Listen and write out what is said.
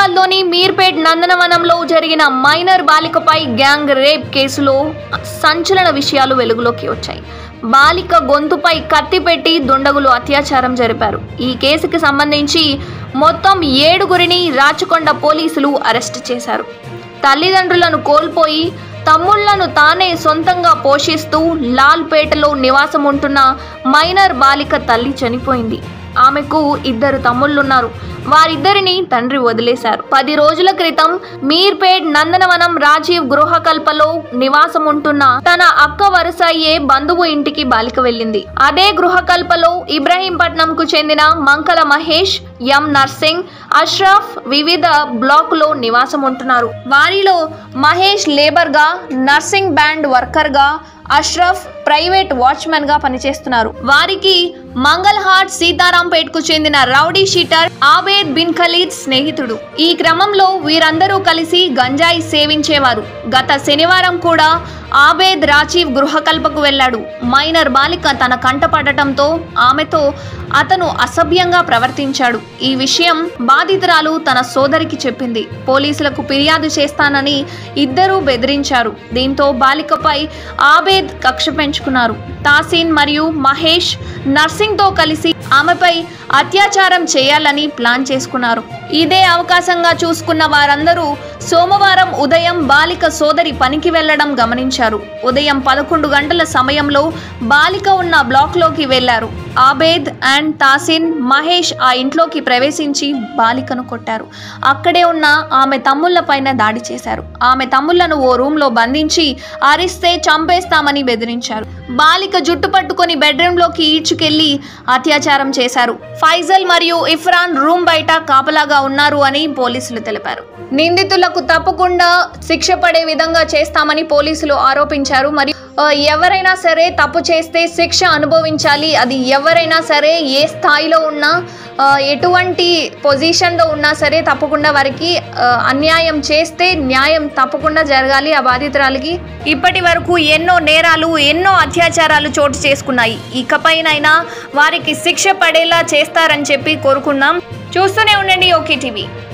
హైదరాబాద్లోని మీర్పేట్ నందనవనంలో జరిగిన మైనర్ బాలికపై గ్యాంగ్ రేప్ కేసులో సంచలన విషయాలు వెలుగులోకి వచ్చాయి బాలిక గొంతుపై కత్తి పెట్టి దుండగులు అత్యాచారం జరిపారు ఈ కేసుకి సంబంధించి మొత్తం ఏడుగురిని రాచకొండ పోలీసులు అరెస్ట్ చేశారు తల్లిదండ్రులను కోల్పోయి తమ్ముళ్లను తానే సొంతంగా పోషిస్తూ లాల్పేటలో నివాసం ఉంటున్న మైనర్ బాలిక తల్లి చనిపోయింది ఆమెకు ఇద్దరు తమ్ముళ్ళున్నారు వారిద్దరిని తండ్రి వదిలేశారు పది రోజుల క్రితం మీర్పేట్ నందనవనం రాజీవ్ గృహకల్పలో నివాసం ఉంటున్న తన అక్క వరుస అయ్యే బంధువు ఇంటికి బాలిక వెళ్ళింది అదే గృహకల్పలో ఇబ్రహీంపట్నంకు చెందిన మంకల మహేష్ ఎం నర్సింగ్ అష్రఫ్ వివిధ బ్లాక్ లో నివాసం ఉంటున్నారు వారిలో మహేష్ లేబర్ గా నర్సింగ్ బ్యాండ్ వర్కర్ గా అష్రఫ్ ప్రైవేట్ వాచ్మెన్ గా పనిచేస్తున్నారు వారికి మంగళహాట్ సీతారాంపేట్ కు చెందిన రౌడీ షీటర్ ఆబేద్ బిన్ ఖలీద్ స్నేహితుడు ఈ క్రమంలో వీరందరూ కలిసి గంజాయి సేవించేవారు గత శనివారం కూడా ఆబేద్ రాజీవ్ గృహకల్పకు వెళ్ళాడు మైనర్ బాలిక తన కంట పడటంతో ఆమెతో అతను అసభ్యంగా ప్రవర్తించాడు ఈ విషయం బాధితురాలు తన సోదరికి చెప్పింది పోలీసులకు ఫిర్యాదు చేస్తానని ఇద్దరూ బెదిరించారు దీంతో బాలికపై ఆబేద్ కక్ష పెంచుకున్నారు తాసీన్ మరియు మహేష్ నర్సింగ్తో కలిసి ఆమెపై అత్యాచారం చేయాలని ప్లాన్ చేసుకున్నారు ఇదే అవకాశంగా చూసుకున్న వారందరూ సోమవారం ఉదయం బాలిక సోదరి పనికి వెళ్లడం గమనించారు ఉదయం పదకొండు గంటల సమయంలో బాలిక ఉన్న బ్లాక్లోకి వెళ్లారు ఆబేద్ అండ్ తాసిన్ మహేష్ ఆ ఇంట్లోకి ప్రవేశించి బాలికను కొట్టారు అక్కడే ఉన్న ఆమె తమ్ముళ్లపైన దాడి చేశారు ఆమె తమ్ముళ్లను ఓ రూమ్లో బంధించి అరిస్తే చంపేస్తామని బెదిరించారు బాలిక జుట్టు పట్టుకొని బెడ్రూమ్లోకి ఈడ్చుకెళ్లి అత్యాచారం చేశారు ఫైజల్ మరియు ఇఫ్రాన్ రూమ్ బయట కాపలాగా ఉన్నారు అని పోలీసులు తెలిపారు నిందితులకు తప్పకుండా శిక్ష పడే విధంగా చేస్తామని పోలీసులు ఆరోపించారు మరియు ఆ, ఎవరైనా సరే తప్పు చేస్తే శిక్ష అనుభవించాలి అది ఎవరైనా సరే ఏ స్థాయిలో ఉన్నా ఆ, ఎటువంటి పొజిషన్లో ఉన్నా సరే తప్పకుండా వారికి ఆ, అన్యాయం చేస్తే న్యాయం తప్పకుండా జరగాలి ఆ బాధితురాలికి ఇప్పటి వరకు ఎన్నో నేరాలు ఎన్నో అత్యాచారాలు చోటు చేసుకున్నాయి ఇకపైనైనా వారికి శిక్ష పడేలా చేస్తారని చెప్పి కోరుకున్నాం చూస్తూనే ఉండండి ఓకే టీవీ